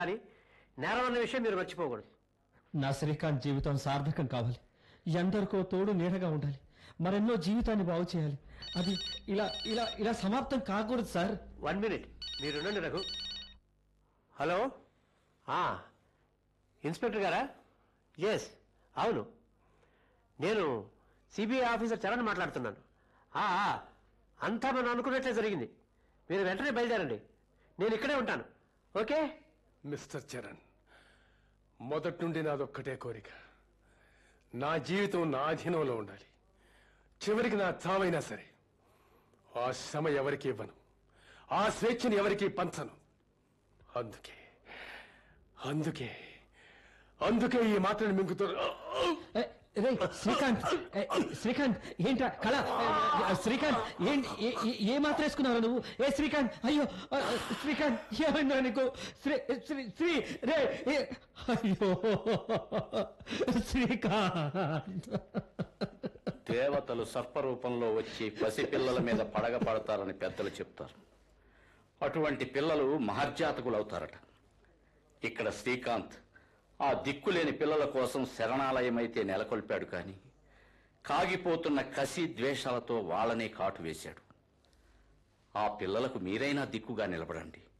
కానీ నేరం అన్న విషయం మీరు మర్చిపోకూడదు నా శ్రీకాంత్ జీవితం సార్థకం కావాలి ఎందరికో తోడు నీడగా ఉండాలి మరెన్నో జీవితాన్ని బాగు చేయాలి అది ఇలా ఇలా ఇలా సమాప్తం కాకూడదు సార్ వన్ మినిట్ మీరు ఉండండి రఘు హలో ఆ, ఇన్స్పెక్టర్ గారా ఎస్ అవును నేను సిబిఐ ఆఫీసర్ చరణ్ మాట్లాడుతున్నాను ఆ, ఆ, అంతా మనం అనుకున్నట్లే జరిగింది మీరు వెంటనే బయలుదేరండి నేను ఇక్కడే ఉంటాను ఓకే మిస్టర్ చరణ్ మొదటి నుండి నాదొక్కటే కోరిక నా జీవితం నా అధీనంలో ఉండాలి చివరికి నా చావైనా సరే ఆ శ్రమ ఎవరికి ఇవ్వను ఆ స్వేచ్ఛని ఎవరికి పంచను అందుకే అందుకే అందుకే ఈ మాటను మింగుతూ ఏ, రేయ్, శ్రీకాంత్ ఏ, శ్రీకాంత్ ఏంట్రా కళ ఏ, శ్రీకాంత్ ఏంటి ఏ- ఏ- ఏ మాత్రం వేసుకున్నావు నువ్వు ఏ శ్రీకాంత్ అయ్యో ఆ, శ్రీకాంత్ ఏమైందా నీకు శ్రీ శ్రీ శ్రీ రే ఏ, అయ్యో శ్రీకాంత్ దేవతలు సర్పరూపంలో వచ్చి పసిపిల్లల మీద పడగ పడతారని పెద్దలు చెప్తారు అటువంటి పిల్లలు మహర్జాతకులు అవుతారట ఇక్కడ శ్రీకాంత్ ఆ దిక్కులేని పిల్లల కోసం శరణాలయమైతే నెలకొల్పాడు కాని కాగిపోతున్న కసి ద్వేషాలతో వాళ్ళనే కాటు వేశాడు ఆ పిల్లలకు మీరైనా దిక్కుగా నిలబడండి